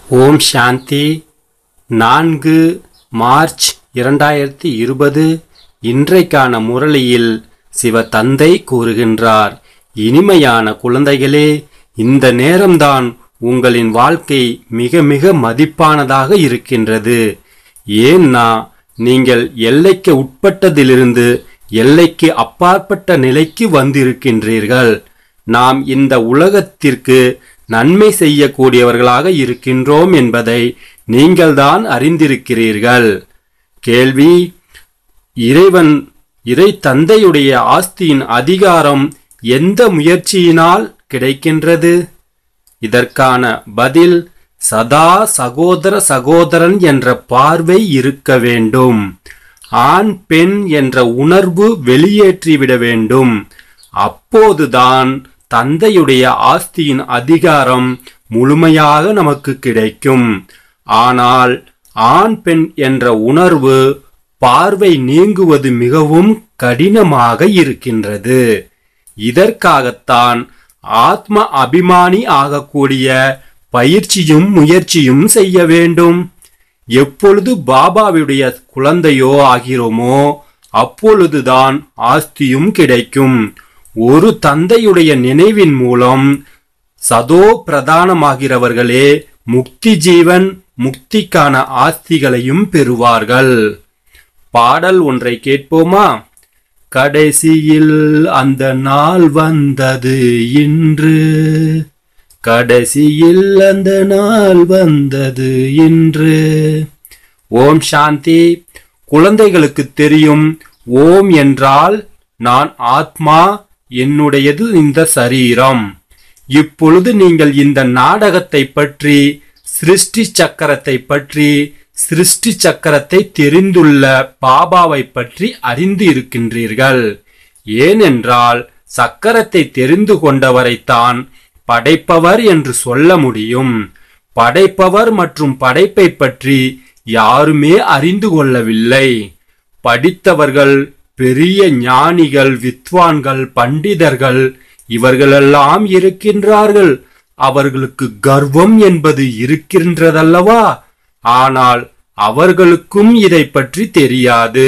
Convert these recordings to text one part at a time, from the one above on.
ஓம் சாந்தி நான்கு மார்ச் இரண்டாயிரத்தி இருபது இன்றைக்கான முரளியில் சிவ தந்தை கூறுகின்றார் இனிமையான குழந்தைகளே இந்த நேரம்தான் உங்களின் வாழ்க்கை மிக மிக மதிப்பானதாக இருக்கின்றது ஏன்னா நீங்கள் எல்லைக்கு உட்பட்டதிலிருந்து எல்லைக்கு அப்பாற்பட்ட நிலைக்கு வந்திருக்கின்றீர்கள் நாம் இந்த உலகத்திற்கு நன்மை செய்யக்கூடியவர்களாக இருக்கின்றோம் என்பதை நீங்கள்தான் அறிந்திருக்கிறீர்கள் கேள்வி இறைவன் இறை தந்தையுடைய ஆஸ்தியின் அதிகாரம் எந்த முயற்சியினால் கிடைக்கின்றது இதற்கான பதில் சதா சகோதர சகோதரன் என்ற பார்வை இருக்க வேண்டும் ஆண் பெண் என்ற உணர்வு வெளியேற்றிவிட வேண்டும் அப்போதுதான் தந்தையுடைய ஆஸ்தியின் அதிகாரம் முழுமையாக நமக்கு கிடைக்கும் ஆனால் ஆண் பெண் என்ற உணர்வு பார்வை நீங்குவது மிகவும் கடினமாக இருக்கின்றது இதற்காகத்தான் ஆத்ம அபிமானி ஆகக்கூடிய பயிற்சியும் முயற்சியும் செய்ய வேண்டும் எப்பொழுது பாபாவுடைய குழந்தையோ ஆகிறோமோ அப்பொழுதுதான் ஆஸ்தியும் கிடைக்கும் ஒரு தந்தையுடைய நினைவின் மூலம் சதோ பிரதானமாகிறவர்களே முக்தி ஜீவன் முக்திக்கான ஆஸ்திகளையும் பெறுவார்கள் பாடல் ஒன்றை கேட்போமா கடைசியில் அந்த நாள் வந்தது இன்று கடைசியில் அந்த நாள் வந்தது இன்று ஓம் சாந்தி குழந்தைகளுக்கு தெரியும் ஓம் என்றால் நான் ஆத்மா என்னுடையது இந்த சரீரம் இப்பொழுது நீங்கள் இந்த நாடகத்தை பற்றி சிருஷ்டி சக்கரத்தை பற்றி சிருஷ்டி சக்கரத்தை தெரிந்துள்ள பாபாவை பற்றி அறிந்து இருக்கின்றீர்கள் ஏனென்றால் சக்கரத்தை தெரிந்து கொண்டவரைத்தான் படைப்பவர் என்று சொல்ல முடியும் படைப்பவர் மற்றும் படைப்பை பற்றி யாருமே அறிந்து கொள்ளவில்லை படித்தவர்கள் பெரிய ஞானிகள் வித்வான்கள் பண்டிதர்கள் இவர்களெல்லாம் இருக்கின்றார்கள் அவர்களுக்கு கர்வம் என்பது இருக்கின்றதல்லவா ஆனால் அவர்களுக்கும் இதை பற்றி தெரியாது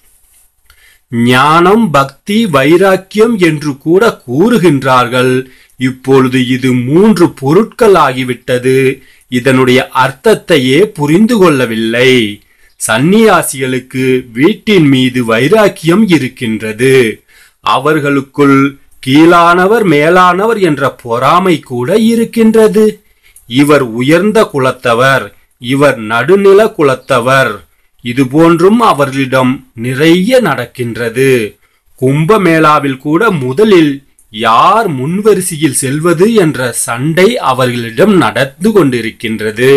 ஞானம் பக்தி வைராக்கியம் என்று கூட கூறுகின்றார்கள் இப்பொழுது இது மூன்று பொருட்கள் ஆகிவிட்டது இதனுடைய அர்த்தத்தையே புரிந்து கொள்ளவில்லை சந்நியாசிகளுக்கு வீட்டின் மீது வைராக்கியம் இருக்கின்றது அவர்களுக்குள் கீழானவர் மேலானவர் என்ற பொறாமை கூட இருக்கின்றது இவர் உயர்ந்த குலத்தவர் இவர் நடுநில குலத்தவர் இது போன்றும் அவர்களிடம் நிறைய நடக்கின்றது கும்பமேளாவில் கூட முதலில் யார் முன்வரிசையில் செல்வது என்ற சண்டை அவர்களிடம் நடந்து கொண்டிருக்கின்றது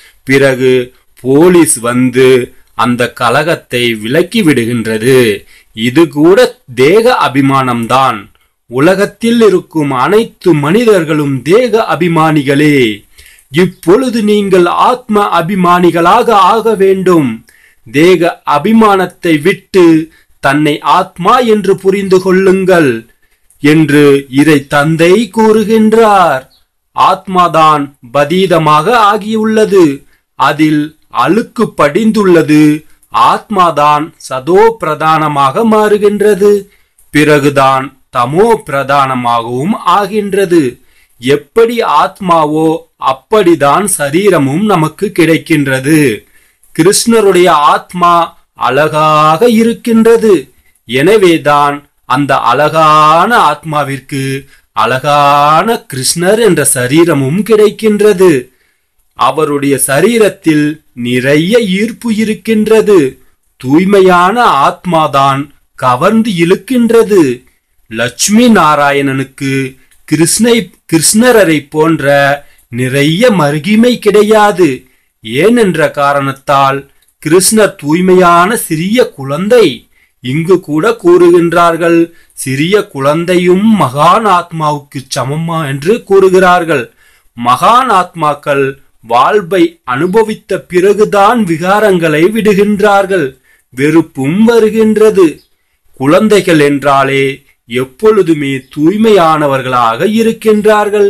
பிறகு போலீஸ் வந்து அந்த கலகத்தை விலக்கி விடுகின்றது இது கூட தேக அபிமானம்தான் உலகத்தில் இருக்கும் அனைத்து மனிதர்களும் தேக அபிமானிகளே இப்பொழுது நீங்கள் ஆத்ம அபிமானிகளாக ஆக வேண்டும் தேக அபிமானத்தை விட்டு தன்னை ஆத்மா என்று புரிந்து கொள்ளுங்கள் என்று இதை தந்தை கூறுகின்றார் ஆத்மாதான் பதீதமாக ஆகியுள்ளது அதில் அழுக்கு படிந்துள்ளது ஆத்மாதான் சதோ பிரதானமாக மாறுகின்றது பிறகுதான் தமோ பிரதானமாகவும் ஆகின்றது எப்படி ஆத்மாவோ அப்படிதான் சரீரமும் நமக்கு கிடைக்கின்றது கிருஷ்ணருடைய ஆத்மா அழகாக இருக்கின்றது எனவேதான் அந்த அழகான ஆத்மாவிற்கு அழகான கிருஷ்ணர் என்ற சரீரமும் கிடைக்கின்றது அவருடைய சரீரத்தில் நிறைய ஈர்ப்பு இருக்கின்றது தூய்மையான ஆத்மாதான் கவர்ந்து இழுக்கின்றது லட்சுமி நாராயணனுக்கு கிருஷ்ணை கிருஷ்ணரரை போன்ற நிறைய மருகிமை கிடையாது ஏனென்ற காரணத்தால் கிருஷ்ணர் தூய்மையான சிறிய குழந்தை இங்கு கூட கூறுகின்றார்கள் சிறிய குழந்தையும் மகான் ஆத்மாவுக்கு சமமா என்று கூறுகிறார்கள் மகான் ஆத்மாக்கள் வாழ்வை அனுபவித்த பிறகுதான் விகாரங்களை விடுகின்றார்கள் வெறுப்பும் வருகின்றது குழந்தைகள் என்றாலே எப்பொழுதுமே தூய்மையானவர்களாக இருக்கின்றார்கள்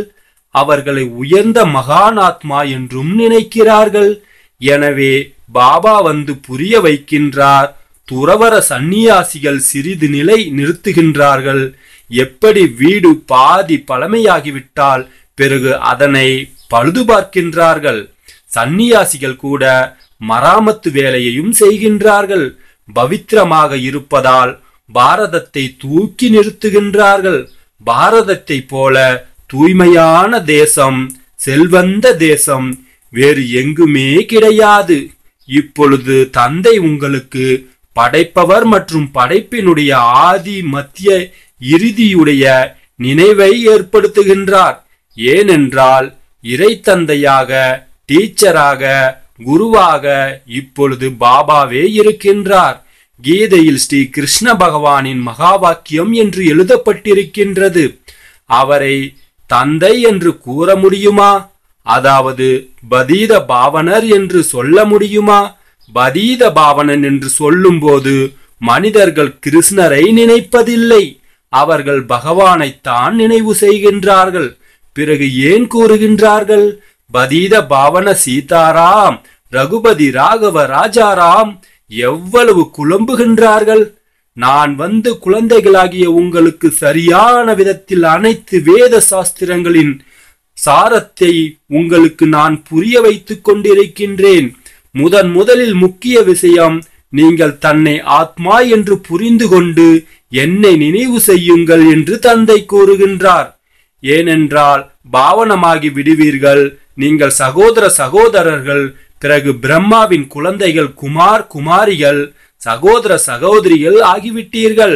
அவர்களை உயர்ந்த மகானாத்மா என்றும் நினைக்கிறார்கள் எனவே பாபா வந்து புரிய வைக்கின்றார் துறவர சந்நியாசிகள் சிறிது நிலை நிறுத்துகின்றார்கள் எப்படி வீடு பாதி பழமையாகிவிட்டால் பிறகு அதனை பழுது பார்க்கின்றார்கள் சந்நியாசிகள் கூட மராமத்து வேலையையும் செய்கின்றார்கள் பவித்திரமாக இருப்பதால் பாரதத்தை தூக்கி நிறுத்துகின்றார்கள் பாரதத்தை போல தூய்மையான தேசம் செல்வந்த தேசம் வேறு எங்குமே கிடையாது இப்பொழுது தந்தை உங்களுக்கு படைப்பவர் மற்றும் படைப்பினுடைய ஆதி மத்திய இறுதியுடைய நினைவை ஏற்படுத்துகின்றார் ஏனென்றால் இறைத்தந்தையாக டீச்சராக குருவாக இப்பொழுது பாபாவே இருக்கின்றார் கீதையில் ஸ்ரீ கிருஷ்ண பகவானின் மகா வாக்கியம் என்று எழுதப்பட்டிருக்கின்றது அவரை தந்தை என்று கூற முடியுமா அதாவது பதீத பாவனர் என்று சொல்ல முடியுமா பதீத பாவனன் என்று சொல்லும்போது மனிதர்கள் கிருஷ்ணரை நினைப்பதில்லை அவர்கள் பகவானைத்தான் நினைவு செய்கின்றார்கள் பிறகு ஏன் கூறுகின்றார்கள் பதீத பாவன சீதாராம் ரகுபதி ராகவ ராஜாராம் எவ்வளவு குழம்புகின்றார்கள் நான் வந்து குழந்தைகளாகிய உங்களுக்கு சரியான விதத்தில் அனைத்து வேத சாஸ்திரங்களின் சாரத்தை உங்களுக்கு நான் புரிய வைத்துக் கொண்டிருக்கின்றேன் முதன் முதலில் முக்கிய விஷயம் நீங்கள் தன்னை ஆத்மா என்று புரிந்து கொண்டு என்னை நினைவு செய்யுங்கள் என்று தந்தை கூறுகின்றார் ஏனென்றால் பாவனமாகி விடுவீர்கள் நீங்கள் சகோதர சகோதரர்கள் பிறகு பிரம்மாவின் குழந்தைகள் குமார் குமாரிகள் சகோதர சகோதரிகள் ஆகிவிட்டீர்கள்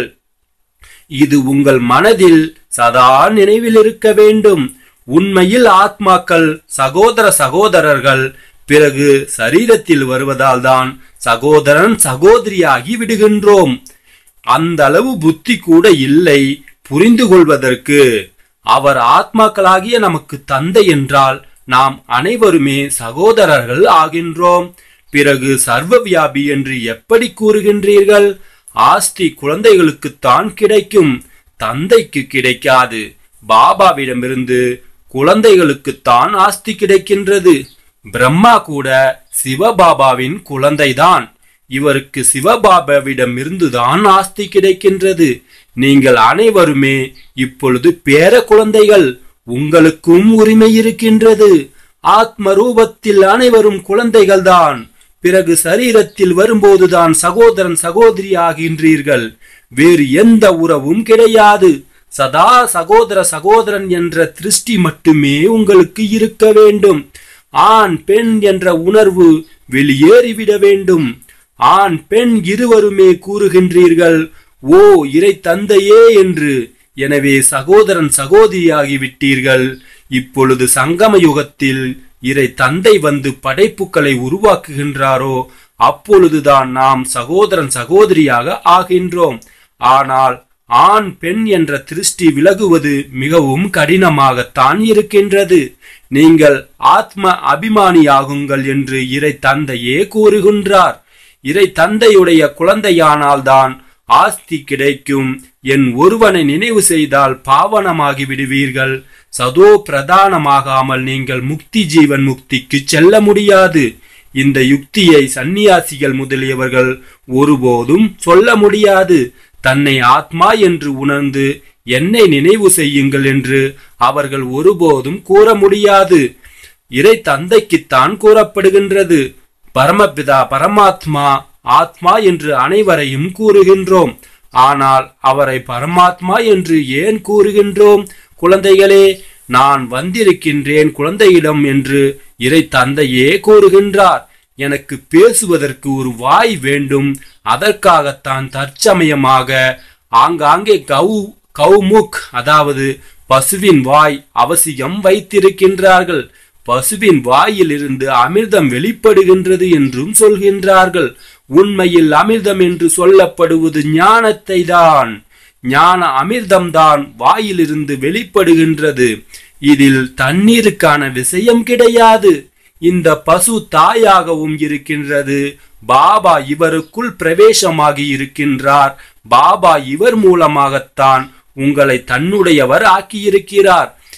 இது உங்கள் மனதில் சதா நினைவில் இருக்க வேண்டும் உண்மையில் ஆத்மாக்கள் சகோதர சகோதரர்கள் பிறகு சரீரத்தில் வருவதால் தான் சகோதரன் சகோதரியாகி விடுகின்றோம் அந்த அளவு புத்தி கூட இல்லை புரிந்து கொள்வதற்கு அவர் ஆத்மாக்களாகிய நமக்கு தந்தை என்றால் நாம் அனைவருமே சகோதரர்கள் ஆகின்றோம் பிறகு சர்வ வியாபி என்று எப்படி கூறுகின்றீர்கள் ஆஸ்தி குழந்தைகளுக்குத்தான் கிடைக்கும் தந்தைக்கு கிடைக்காது பாபாவிடமிருந்து குழந்தைகளுக்குத்தான் ஆஸ்தி கிடைக்கின்றது பிரம்மா கூட சிவபாபாவின் குழந்தைதான் இவருக்கு சிவபாபாவிடமிருந்துதான் ஆஸ்தி கிடைக்கின்றது நீங்கள் அனைவருமே இப்பொழுது பேர குழந்தைகள் உங்களுக்கும் உரிமை இருக்கின்றது ஆத்ம ரூபத்தில் அனைவரும் குழந்தைகள்தான் பிறகு சரீரத்தில் வரும்போதுதான் சகோதரன் சகோதரி ஆகின்றீர்கள் வேறு எந்த உறவும் கிடையாது சதா சகோதர சகோதரன் என்ற திருஷ்டி மட்டுமே உங்களுக்கு இருக்க வேண்டும் ஆண் பெண் என்ற உணர்வு வெளியேறிவிட வேண்டும் ஆண் பெண் இருவருமே கூறுகின்றீர்கள் ஓ இறை தந்தையே என்று எனவே சகோதரன் சகோதரியாகி விட்டீர்கள் இப்பொழுது சங்கம யுகத்தில் இறை தந்தை வந்து படைப்புகளை உருவாக்குகின்றாரோ அப்பொழுதுதான் நாம் சகோதரன் சகோதரியாக ஆகின்றோம் ஆனால் ஆண் பெண் என்ற திருஷ்டி விலகுவது மிகவும் கடினமாகத்தான் இருக்கின்றது நீங்கள் ஆத்ம அபிமானியாகுங்கள் என்று இறை தந்தையே கூறுகின்றார் இறை தந்தையுடைய குழந்தையானால்தான் ஆஸ்தி கிடைக்கும் என் ஒருவனை நினைவு செய்தால் பாவனமாகி விடுவீர்கள் சதோ பிரதானமாகாமல் நீங்கள் முக்தி ஜீவன் முக்திக்கு செல்ல முடியாது இந்த யுக்தியை சந்நியாசிகள் முதலியவர்கள் ஒருபோதும் சொல்ல முடியாது தன்னை ஆத்மா என்று உணர்ந்து என்னை நினைவு செய்யுங்கள் என்று அவர்கள் ஒருபோதும் கூற முடியாது இறை தந்தைக்குத்தான் கூறப்படுகின்றது பரமபிதா பரமாத்மா ஆத்மா என்று அனைவரையும் கூறுகின்றோம் ஆனால் அவரை பரமாத்மா என்று ஏன் கூறுகின்றோம் குழந்தைகளே நான் வந்திருக்கின்றேன் குழந்தையிடம் என்று இறை தந்தையே கூறுகின்றார் எனக்கு பேசுவதற்கு ஒரு வாய் வேண்டும் அதற்காகத்தான் தற்சமயமாக ஆங்காங்கே கௌ கௌமுக் அதாவது பசுவின் வாய் அவசியம் வைத்திருக்கின்றார்கள் பசுவின் வாயிலிருந்து அமிர்தம் வெளிப்படுகின்றது என்றும் சொல்கின்றார்கள் உண்மையில் அமிர்தம் என்று சொல்லப்படுவது ஞானத்தை தான் ஞான அமிர்தம்தான் வாயிலிருந்து வெளிப்படுகின்றது இதில் தண்ணீருக்கான விஷயம் கிடையாது இந்த பசு தாயாகவும் இருக்கின்றது பாபா இவருக்குள் பிரவேசமாகி இருக்கின்றார் பாபா இவர் மூலமாகத்தான் உங்களை தன்னுடையவர் ஆக்கியிருக்கிறார்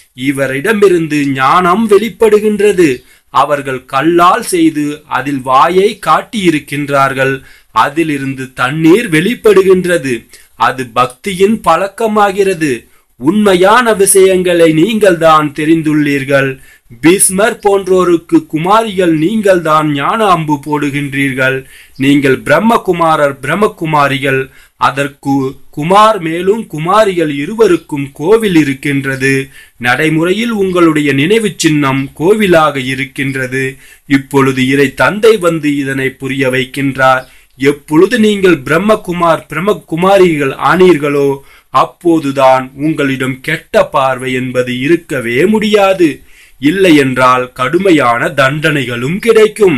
இவரிடமிருந்து ஞானம் வெளிப்படுகின்றது அவர்கள் கல்லால் செய்து அதில் வாயை காட்டியிருக்கின்றார்கள் அதிலிருந்து தண்ணீர் வெளிப்படுகின்றது அது பக்தியின் பழக்கமாகிறது உண்மையான விஷயங்களை நீங்கள் தான் தெரிந்துள்ளீர்கள் பீஸ்மர் போன்றோருக்கு குமாரிகள் நீங்கள் தான் ஞான அம்பு போடுகின்றீர்கள் நீங்கள் பிரம்மகுமாரர் பிரம்மகுமாரிகள் அதற்கு குமார் மேலும் குமாரிகள் இருவருக்கும் கோவில் இருக்கின்றது நடைமுறையில் உங்களுடைய நினைவு சின்னம் கோவிலாக இருக்கின்றது இப்பொழுது இறை தந்தை வந்து இதனை புரிய வைக்கின்றார் எப்பொழுது நீங்கள் பிரம்மகுமார் பிரம்மகுமாரிகள் ஆனீர்களோ அப்போதுதான் உங்களிடம் கெட்ட பார்வை என்பது இருக்கவே முடியாது இல்லை என்றால் கடுமையான தண்டனைகளும் கிடைக்கும்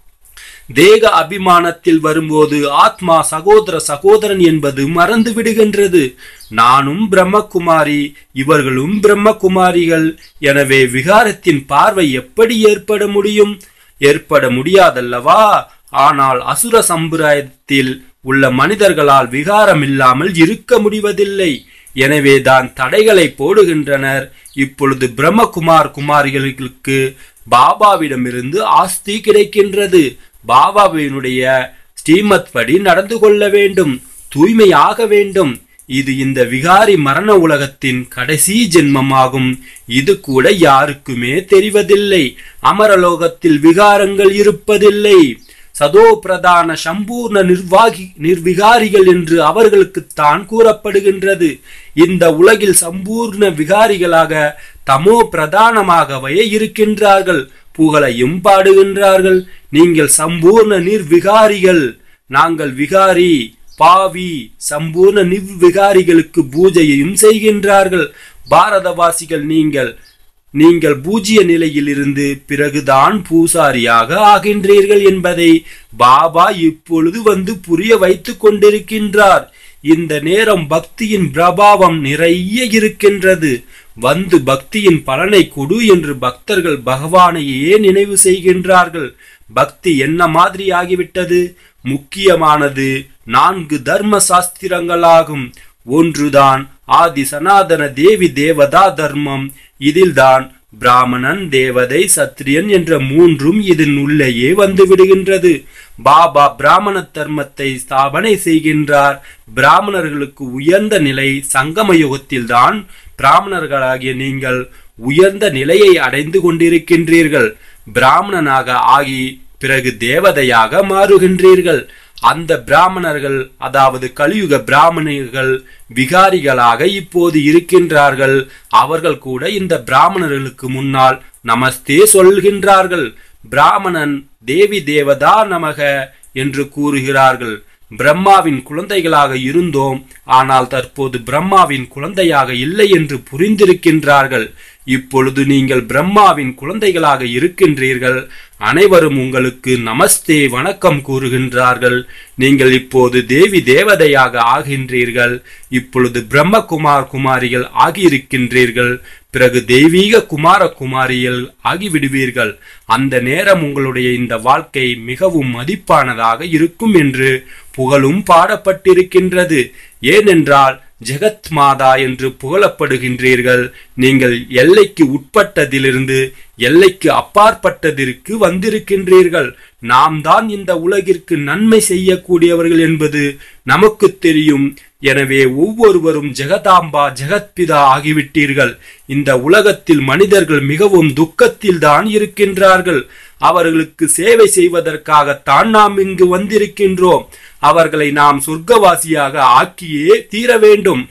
தேக அபிமானத்தில் வரும்போது ஆத்மா சகோதர சகோதரன் என்பது மறந்து விடுகின்றது நானும் பிரம்மகுமாரி இவர்களும் பிரம்மகுமாரிகள் எனவே விகாரத்தின் பார்வை எப்படி ஏற்பட முடியும் ஏற்பட முடியாதல்லவா ஆனால் அசுர சம்பிரதாயத்தில் உள்ள மனிதர்களால் விகாரம் இல்லாமல் இருக்க முடிவதில்லை எனவே தான் தடைகளை போடுகின்றனர் இப்பொழுது பிரம்மகுமார் குமாரிகளுக்கு பாபாவிடமிருந்து ஆஸ்தி கிடைக்கின்றது பாபாவினுடைய ஸ்ரீமத் படி நடந்து கொள்ள வேண்டும் தூய்மையாக வேண்டும் இது இந்த விகாரி மரண உலகத்தின் கடைசி ஜென்மமாகும் இது கூட யாருக்குமே தெரிவதில்லை அமரலோகத்தில் விகாரங்கள் இருப்பதில்லை சதோ பிரதான சம்பூர்ண நிர்வாகி நிர்விகாரிகள் என்று அவர்களுக்குத்தான் கூறப்படுகின்றது இந்த உலகில் சம்பூர்ண விகாரிகளாக தமோ பிரதானமாகவே இருக்கின்றார்கள் புகழையும் பாடுகின்றார்கள் நீங்கள் சம்பூர்ண நிர்விகாரிகள் நாங்கள் விகாரி பாவி சம்பூர்ண நிர்விகாரிகளுக்கு பூஜையையும் செய்கின்றார்கள் பாரதவாசிகள் நீங்கள் நீங்கள் பூஜ்ய நிலையில் இருந்து பிறகுதான் பூசாரியாக ஆகின்றீர்கள் என்பதை பாபா இப்பொழுது வந்து புரிய வைத்துக் கொண்டிருக்கின்றார் இந்த நேரம் பக்தியின் பிரபாவம் நிறைய இருக்கின்றது வந்து பக்தியின் பலனை கொடு என்று பக்தர்கள் பகவானையே நினைவு செய்கின்றார்கள் பக்தி என்ன மாதிரி ஆகிவிட்டது முக்கியமானது நான்கு தர்ம சாஸ்திரங்களாகும் ஒன்றுதான் ஆதி சனாதன தேவி தேவதா தர்மம் இதில்தான் பிராமணன் தேவதை சத்திரியன் என்ற மூன்றும் இதன் உள்ளேயே வந்து விடுகின்றது பாபா பிராமண தர்மத்தை ஸ்தாபனை செய்கின்றார் பிராமணர்களுக்கு உயர்ந்த நிலை சங்கம யுகத்தில்தான் பிராமணர்களாகிய நீங்கள் உயர்ந்த நிலையை அடைந்து கொண்டிருக்கின்றீர்கள் பிராமணனாக ஆகி பிறகு தேவதையாக மாறுகின்றீர்கள் அந்த பிராமணர்கள் அதாவது கலியுக பிராமணர்கள் விகாரிகளாக இப்போது இருக்கின்றார்கள் அவர்கள் கூட இந்த பிராமணர்களுக்கு முன்னால் நமஸ்தே சொல்கின்றார்கள் பிராமணன் தேவி தேவதா நமக என்று கூறுகிறார்கள் பிரம்மாவின் குழந்தைகளாக இருந்தோம் ஆனால் தற்போது பிரம்மாவின் குழந்தையாக இல்லை என்று புரிந்திருக்கின்றார்கள் இப்பொழுது நீங்கள் பிரம்மாவின் குழந்தைகளாக இருக்கின்றீர்கள் அனைவரும் உங்களுக்கு நமஸ்தே வணக்கம் கூறுகின்றார்கள் நீங்கள் இப்போது தேவி தேவதையாக ஆகின்றீர்கள் இப்பொழுது பிரம்மகுமார் குமாரிகள் ஆகியிருக்கின்றீர்கள் பிறகு தெய்வீக குமார குமாரிகள் ஆகிவிடுவீர்கள் அந்த நேரம் உங்களுடைய இந்த வாழ்க்கை மிகவும் மதிப்பானதாக இருக்கும் என்று புகழும் பாடப்பட்டிருக்கின்றது ஏனென்றால் ஜெகத் மாதா என்று புகழப்படுகின்றீர்கள் நீங்கள் எல்லைக்கு உட்பட்டதிலிருந்து எல்லைக்கு அப்பாற்பட்டதிற்கு வந்திருக்கின்றீர்கள் நாம் தான் இந்த உலகிற்கு நன்மை செய்யக்கூடியவர்கள் என்பது நமக்கு தெரியும் எனவே ஒவ்வொருவரும் ஜெகதாம்பா ஜெகத்பிதா ஆகிவிட்டீர்கள் இந்த உலகத்தில் மனிதர்கள் மிகவும் துக்கத்தில் தான் இருக்கின்றார்கள் அவர்களுக்கு சேவை செய்வதற்காகத்தான் நாம் இங்கு வந்திருக்கின்றோம் அவர்களை நாம் சொர்க்கவாசியாக ஆக்கியே தீர வேண்டும்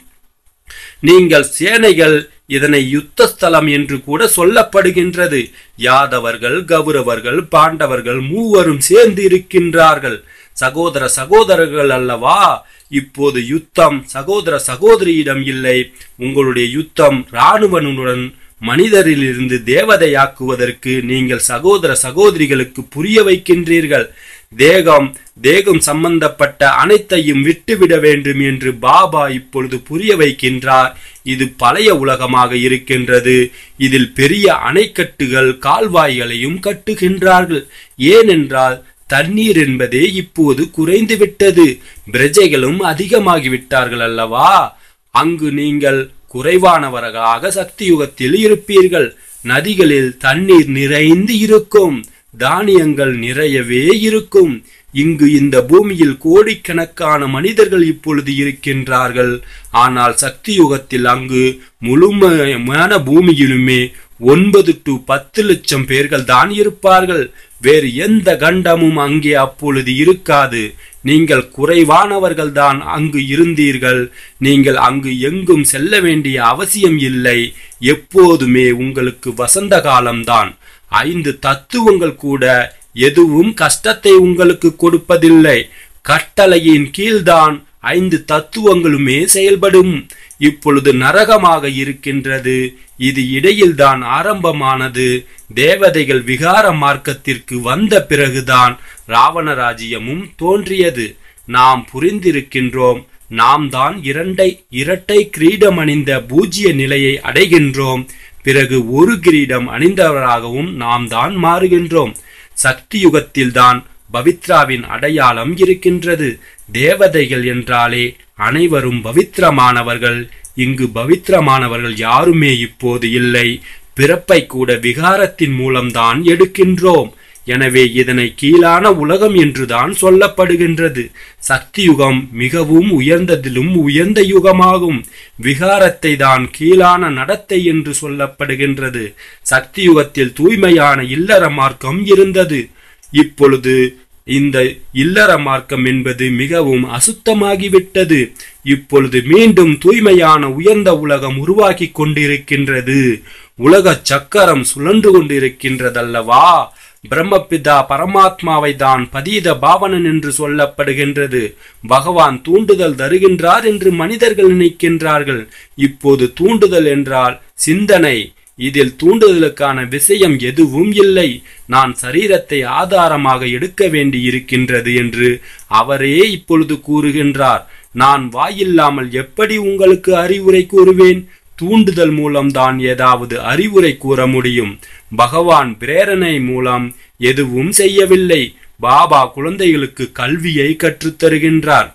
நீங்கள் சேனைகள் இதனை யுத்த ஸ்தலம் என்று கூட சொல்லப்படுகின்றது யாதவர்கள் கௌரவர்கள் பாண்டவர்கள் மூவரும் சேர்ந்து இருக்கின்றார்கள் சகோதர சகோதரர்கள் அல்லவா இப்போது யுத்தம் சகோதர சகோதரியிடம் இல்லை உங்களுடைய யுத்தம் இராணுவனுடன் மனிதரிலிருந்து தேவதையாக்குவதற்கு நீங்கள் சகோதர சகோதரிகளுக்கு புரிய வைக்கின்றீர்கள் தேகம் தேகம் சம்பந்தப்பட்ட அனைத்தையும் விட்டுவிட வேண்டும் என்று பாபா இப்பொழுது புரிய வைக்கின்றார் இது பழைய உலகமாக இருக்கின்றது இதில் பெரிய அணைக்கட்டுகள் கால்வாய்களையும் கட்டுகின்றார்கள் ஏனென்றால் தண்ணீர் என்பதே இப்போது குறைந்து விட்டது பிரஜைகளும் அதிகமாகிவிட்டார்கள் அல்லவா அங்கு நீங்கள் குறைவானவர்களாக சக்தி யுகத்தில் இருப்பீர்கள் நதிகளில் தண்ணீர் நிறைந்து இருக்கும் தானியங்கள் நிறையவே இருக்கும் இங்கு இந்த பூமியில் கோடிக்கணக்கான மனிதர்கள் இப்பொழுது இருக்கின்றார்கள் ஆனால் சக்தி யுகத்தில் அங்கு முழுமையான பூமியிலுமே ஒன்பது டு பத்து லட்சம் பேர்கள் தான் இருப்பார்கள் வேறு எந்த கண்டமும் அங்கே அப்பொழுது இருக்காது நீங்கள் குறைவானவர்கள் தான் அங்கு இருந்தீர்கள் நீங்கள் அங்கு எங்கும் செல்ல வேண்டிய அவசியம் இல்லை எப்போதுமே உங்களுக்கு வசந்த காலம்தான் ஐந்து தத்துவங்கள் கூட எதுவும் கஷ்டத்தை உங்களுக்கு கொடுப்பதில்லை கட்டளையின் கீழ்தான் ஐந்து தத்துவங்களுமே செயல்படும் இப்பொழுது நரகமாக இருக்கின்றது இது இடையில்தான் ஆரம்பமானது தேவதைகள் விகார மார்க்கத்திற்கு வந்த பிறகுதான் ராவண ராஜ்யமும் தோன்றியது நாம் புரிந்திருக்கின்றோம் நாம் தான் இரண்டை இரட்டை கிரீடம் அணிந்த பூஜ்ய நிலையை அடைகின்றோம் பிறகு ஒரு கிரீடம் அணிந்தவராகவும் நாம் தான் மாறுகின்றோம் சக்தி யுகத்தில்தான் பவித்ராவின் அடையாளம் இருக்கின்றது தேவதைகள் என்றாலே அனைவரும் பவித்திரமானவர்கள் இங்கு பவித்திரமானவர்கள் யாருமே இப்போது இல்லை பிறப்பை கூட விகாரத்தின் மூலம்தான் எடுக்கின்றோம் எனவே இதனை கீழான உலகம் என்றுதான் சொல்லப்படுகின்றது சக்தி யுகம் மிகவும் உயர்ந்ததிலும் உயர்ந்த யுகமாகும் விகாரத்தை தான் கீழான நடத்தை என்று சொல்லப்படுகின்றது சக்தி யுகத்தில் தூய்மையான இல்லற மார்க்கம் இருந்தது இப்பொழுது இந்த இல்லற மார்க்கம் என்பது மிகவும் அசுத்தமாகிவிட்டது இப்பொழுது மீண்டும் தூய்மையான உயர்ந்த உலகம் உருவாக்கி கொண்டிருக்கின்றது உலக சக்கரம் சுழன்று கொண்டிருக்கின்றதல்லவா பிரம்மபிதா பரமாத்மாவை தான் பதீத பாவனன் என்று சொல்லப்படுகின்றது பகவான் தூண்டுதல் தருகின்றார் என்று மனிதர்கள் நினைக்கின்றார்கள் இப்போது தூண்டுதல் என்றால் சிந்தனை இதில் தூண்டுதலுக்கான விஷயம் எதுவும் இல்லை நான் சரீரத்தை ஆதாரமாக எடுக்க வேண்டி இருக்கின்றது என்று அவரே இப்பொழுது கூறுகின்றார் நான் வாயில்லாமல் எப்படி உங்களுக்கு அறிவுரை கூறுவேன் தூண்டுதல் மூலம்தான் ஏதாவது அறிவுரை கூற முடியும் பகவான் பிரேரணை மூலம் எதுவும் செய்யவில்லை பாபா குழந்தைகளுக்கு கல்வியை கற்றுத் தருகின்றார்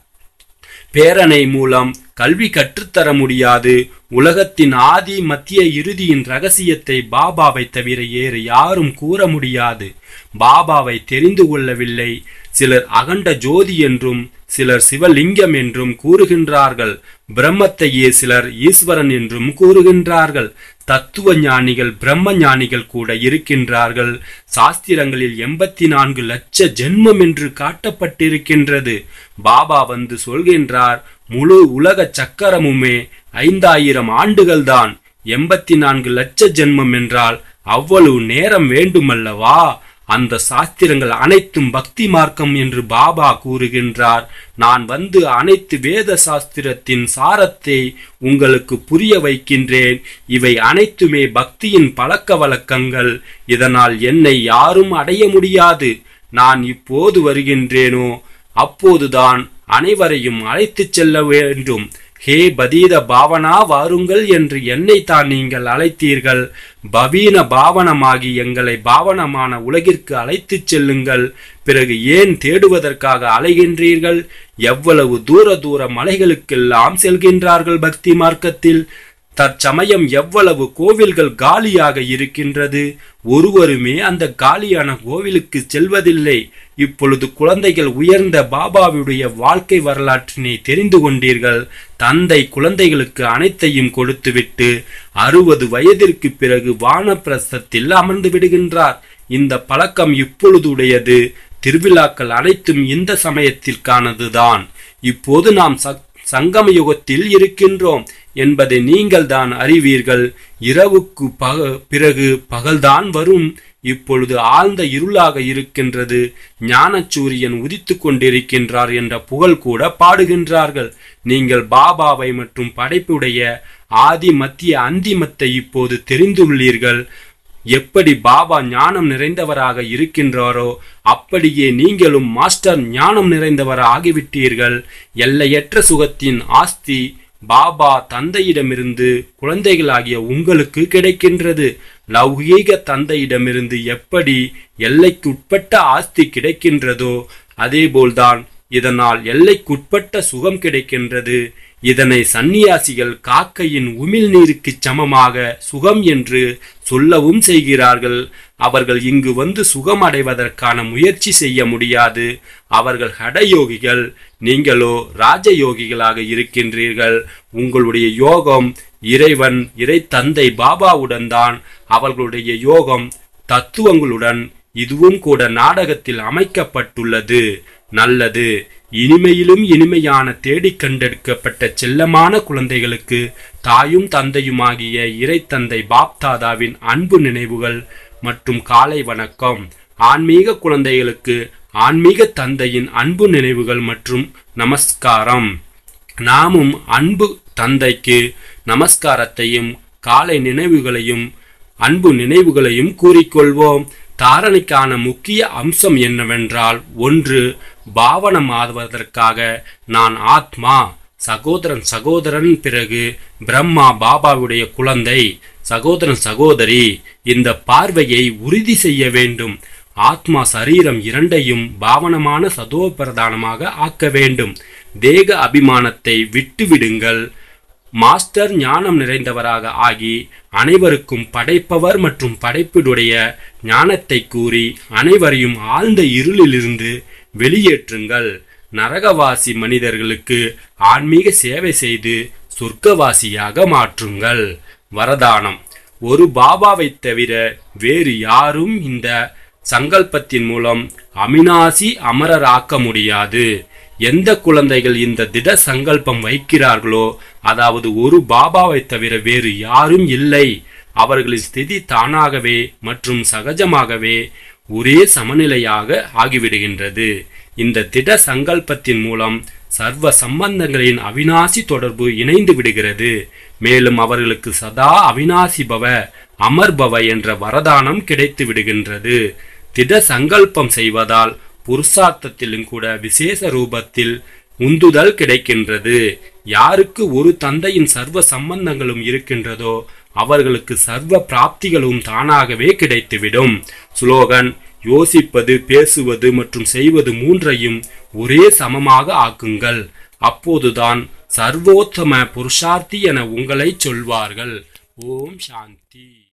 பேரணை மூலம் கல்வி கற்றுத்தர முடியாது உலகத்தின் ஆதி மத்திய இறுதியின் ரகசியத்தை பாபாவை தவிர வேறு யாரும் கூற முடியாது பாபாவை தெரிந்து கொள்ளவில்லை சிலர் அகண்ட ஜோதி என்றும் சிலர் சிவலிங்கம் என்றும் கூறுகின்றார்கள் பிரம்மத்தையே சிலர் ஈஸ்வரன் என்றும் கூறுகின்றார்கள் தத்துவ ஞானிகள் பிரம்ம ஞானிகள் கூட இருக்கின்றார்கள் சாஸ்திரங்களில் எண்பத்தி நான்கு லட்ச ஜென்மம் என்று காட்டப்பட்டிருக்கின்றது பாபா வந்து சொல்கின்றார் முழு உலக சக்கரமுமே ஐந்தாயிரம் ஆண்டுகள்தான் எண்பத்தி நான்கு லட்ச ஜென்மம் என்றால் அவ்வளவு நேரம் வேண்டுமல்லவா அந்த சாஸ்திரங்கள் அனைத்தும் பக்தி மார்க்கம் என்று பாபா கூறுகின்றார் நான் வந்து அனைத்து வேத சாஸ்திரத்தின் சாரத்தை உங்களுக்கு புரிய வைக்கின்றேன் இவை அனைத்துமே பக்தியின் பழக்க வழக்கங்கள் இதனால் என்னை யாரும் அடைய முடியாது நான் இப்போது வருகின்றேனோ அப்போதுதான் அனைவரையும் அழைத்துச் செல்ல வேண்டும் ஹே பதீத பாவனா வாருங்கள் என்று என்னை தான் நீங்கள் அழைத்தீர்கள் பவீன பாவனமாகி எங்களை பாவனமான உலகிற்கு அழைத்துச் செல்லுங்கள் பிறகு ஏன் தேடுவதற்காக அலைகின்றீர்கள் எவ்வளவு தூர தூர மலைகளுக்கெல்லாம் செல்கின்றார்கள் பக்தி மார்க்கத்தில் தற்சமயம் எவ்வளவு கோவில்கள் காலியாக இருக்கின்றது ஒருவருமே அந்த காலியான கோவிலுக்கு செல்வதில்லை இப்பொழுது குழந்தைகள் உயர்ந்த பாபாவுடைய வாழ்க்கை வரலாற்றினை தெரிந்து கொண்டீர்கள் தந்தை குழந்தைகளுக்கு அனைத்தையும் கொடுத்துவிட்டு அறுபது வயதிற்கு பிறகு வானப்பிரஸ்தத்தில் அமர்ந்து விடுகின்றார் இந்த பழக்கம் இப்பொழுதுடையது திருவிழாக்கள் அனைத்தும் இந்த சமயத்திற்கானதுதான் இப்போது நாம் சங்கம யுகத்தில் இருக்கின்றோம் என்பதை நீங்கள் தான் அறிவீர்கள் இரவுக்கு பக பிறகு பகல்தான் வரும் இப்பொழுது ஆழ்ந்த இருளாக இருக்கின்றது ஞானச்சூரியன் உதித்து கொண்டிருக்கின்றார் என்ற புகழ் கூட பாடுகின்றார்கள் நீங்கள் பாபாவை மற்றும் படைப்புடைய ஆதி மத்திய அந்திமத்தை இப்போது தெரிந்துள்ளீர்கள் எப்படி பாபா ஞானம் நிறைந்தவராக இருக்கின்றாரோ அப்படியே நீங்களும் மாஸ்டர் ஞானம் நிறைந்தவர் ஆகிவிட்டீர்கள் எல்லையற்ற சுகத்தின் ஆஸ்தி பாபா தந்தையிடமிருந்து குழந்தைகளாகிய உங்களுக்கு கிடைக்கின்றது லௌகீக தந்தையிடமிருந்து எப்படி எல்லைக்குட்பட்ட ஆஸ்தி கிடைக்கின்றதோ அதேபோல்தான் இதனால் எல்லைக்குட்பட்ட சுகம் கிடைக்கின்றது இதனை சந்நியாசிகள் காக்கையின் உமிழ்நீருக்கு சமமாக சுகம் என்று சொல்லவும் செய்கிறார்கள் அவர்கள் இங்கு வந்து சுகம் அடைவதற்கான முயற்சி செய்ய முடியாது அவர்கள் ஹடயோகிகள் நீங்களோ ராஜயோகிகளாக இருக்கின்றீர்கள் உங்களுடைய யோகம் இறைவன் இறை தந்தை பாபாவுடன் தான் அவர்களுடைய யோகம் தத்துவங்களுடன் இதுவும் கூட நாடகத்தில் அமைக்கப்பட்டுள்ளது நல்லது இனிமையிலும் இனிமையான தேடிக் கண்டெடுக்கப்பட்ட செல்லமான குழந்தைகளுக்கு தாயும் தந்தையுமாகிய இறை தந்தை பாப்தாதாவின் அன்பு நினைவுகள் மற்றும் காலை வணக்கம் ஆன்மீக குழந்தைகளுக்கு ஆன்மீக தந்தையின் அன்பு நினைவுகள் மற்றும் நமஸ்காரம் நாமும் அன்பு தந்தைக்கு நமஸ்காரத்தையும் காலை நினைவுகளையும் அன்பு நினைவுகளையும் கூறிக்கொள்வோம் தாரணைக்கான முக்கிய அம்சம் என்னவென்றால் ஒன்று பாவனமாவதற்காக நான் ஆத்மா சகோதரன் சகோதரன் பிறகு பிரம்மா பாபாவுடைய குழந்தை சகோதரன் சகோதரி இந்த பார்வையை உறுதி செய்ய வேண்டும் ஆத்மா சரீரம் இரண்டையும் பாவனமான சதோ பிரதானமாக ஆக்க வேண்டும் தேக அபிமானத்தை விட்டுவிடுங்கள் மாஸ்டர் ஞானம் நிறைந்தவராக ஆகி அனைவருக்கும் படைப்பவர் மற்றும் படைப்பினுடைய ஞானத்தை கூறி அனைவரையும் ஆழ்ந்த இருளிலிருந்து வெளியேற்றுங்கள் நரகவாசி மனிதர்களுக்கு ஆன்மீக சேவை செய்து சொர்க்கவாசியாக மாற்றுங்கள் வரதானம் ஒரு பாபாவை தவிர வேறு யாரும் இந்த சங்கல்பத்தின் மூலம் அமினாசி அமரராக்க முடியாது எந்த குழந்தைகள் இந்த திட சங்கல்பம் வைக்கிறார்களோ அதாவது ஒரு பாபாவை தவிர வேறு யாரும் இல்லை அவர்களின் ஸ்திதி தானாகவே மற்றும் சகஜமாகவே ஒரே சமநிலையாக ஆகிவிடுகின்றது இந்த திட சங்கல்பத்தின் மூலம் சர்வ சம்பந்தங்களின் அவினாசி தொடர்பு இணைந்து விடுகிறது மேலும் அவர்களுக்கு சதா அவினாசி பவ அமர்பவ என்ற வரதானம் கிடைத்து விடுகின்றது திட சங்கல்பம் செய்வதால் புருஷார்த்தத்திலும் கூட விசேஷ ரூபத்தில் உந்துதல் கிடைக்கின்றது யாருக்கு ஒரு தந்தையின் சர்வ சம்பந்தங்களும் இருக்கின்றதோ அவர்களுக்கு சர்வ பிராப்திகளும் தானாகவே கிடைத்துவிடும் ஸ்லோகன் யோசிப்பது பேசுவது மற்றும் செய்வது மூன்றையும் ஒரே சமமாக ஆக்குங்கள் அப்போதுதான் சர்வோத்தம புருஷார்த்தி என உங்களை சொல்வார்கள் ஓம் சாந்தி